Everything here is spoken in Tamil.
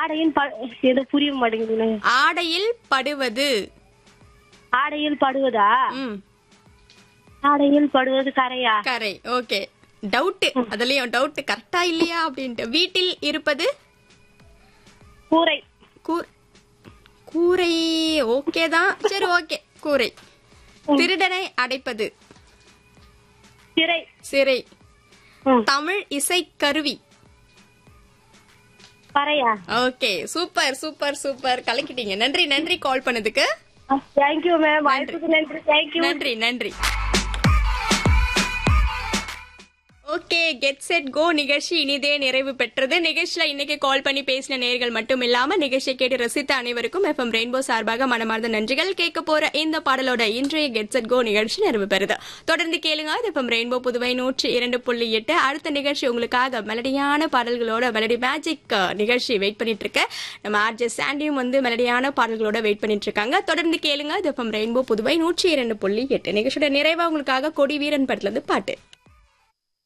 ஆடையில் ப- ஏதோ புரிய மாட்டேங்குதுண்ணே ஆடையில் படுவது ஆடையில் படுவதா ம் ஆடையில் படுவது கரையா கரை ஓகே டவுட் அதுலயும் டவுட் கரெக்டா இல்லையா அப்படின்ட்டு வீட்டில் இருப்பது கூரை கூ- கூரை ஓகே தான் சரி ஓகே கூரை திருடனை அடைப்பது திரை சிறை ம். தமிழ் இசை கருவி பறையா ஓகே சூப்பர் சூப்பர் சூப்பர் கலக்கிட்டீங்க நன்றி நன்றி கால் பண்ணதுக்கு தேங்க்யூ மேம் வாய்ப்புக்கு நன்றி தேங்க்யூ நன்றி நன்றி ஓகே கெட் செட் கோ நிகழ்ச்சி இனிதே நிறைவு பெற்றது நிகழ்ச்சியில இன்னைக்கு கால் பண்ணி பேசின நேர்கள் மட்டும் இல்லாம நிகழ்ச்சியை கேட்டு ரசித்த அனைவருக்கும் எஃப்எம் ரெயின்போ சார்பாக மனமார்ந்த நன்றிகள் கேட்க போற இந்த பாடலோட இன்றைய கெட் செட் கோ நிகழ்ச்சி நிறைவு பெறுது தொடர்ந்து கேளுங்க இது எஃப்எம் ரெயின்போ புதுவை நூற்றி இரண்டு புள்ளி எட்டு அடுத்த நிகழ்ச்சி உங்களுக்காக மெலடியான பாடல்களோட மெலடி மேஜிக் நிகழ்ச்சி வெயிட் பண்ணிட்டு இருக்க நம்ம ஆர்ஜே சாண்டியும் வந்து மெலடியான பாடல்களோட வெயிட் பண்ணிட்டு இருக்காங்க தொடர்ந்து கேளுங்க இது எஃப்எம் ரெயின்போ புதுவை நூற்றி இரண்டு புள்ளி எட்டு நிகழ்ச்சியோட நிறைவா உங்களுக்காக கொடி வீரன் படத்துல இருந்து பாட்டு